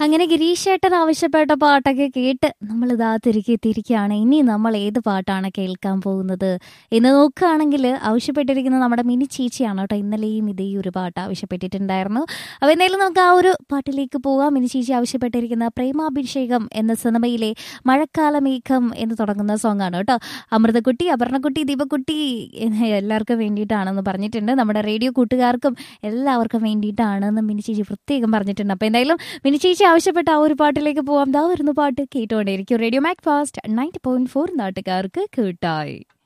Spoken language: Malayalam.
അങ്ങനെ ഗിരീഷ് ഏട്ടൻ ആവശ്യപ്പെട്ട പാട്ടൊക്കെ കേട്ട് നമ്മൾ ഇതാ തിരികെ തിരിക്കുകയാണ് ഇനി നമ്മൾ ഏത് പാട്ടാണ് കേൾക്കാൻ പോകുന്നത് എന്ന് നോക്കുകയാണെങ്കിൽ ആവശ്യപ്പെട്ടിരിക്കുന്ന നമ്മുടെ മിനി ചേച്ചിയാണ് കേട്ടോ ഇന്നലെയും ഇതേ ഒരു പാട്ട് ആവശ്യപ്പെട്ടിട്ടുണ്ടായിരുന്നു അപ്പോൾ എന്തായാലും നമുക്ക് ആ ഒരു പാട്ടിലേക്ക് പോവാം മിനി ചേച്ചി ആവശ്യപ്പെട്ടിരിക്കുന്ന പ്രേമാഭിഷേകം എന്ന സിനിമയിലെ മഴക്കാലമേഘം എന്ന് തുടങ്ങുന്ന സോങ് ആണ് കേട്ടോ അമൃതക്കുട്ടി അപർണക്കുട്ടി ദീപക്കുട്ടി എന്ന് എല്ലാവർക്കും വേണ്ടിയിട്ടാണെന്ന് പറഞ്ഞിട്ടുണ്ട് നമ്മുടെ റേഡിയോ കൂട്ടുകാർക്കും എല്ലാവർക്കും വേണ്ടിയിട്ടാണെന്ന് മിനി ചേച്ചി പ്രത്യേകം പറഞ്ഞിട്ടുണ്ട് അപ്പോൾ എന്തായാലും മിനി ചേച്ചി ആവശ്യപ്പെട്ട ആ ഒരു പാട്ടിലേക്ക് പോവാം ദാ വരുന്ന പാട്ട് കേട്ടുകൊണ്ടേയിരിക്കും radio Mac fast ninety point four നാട്ടുകാർക്ക് കേട്ടായി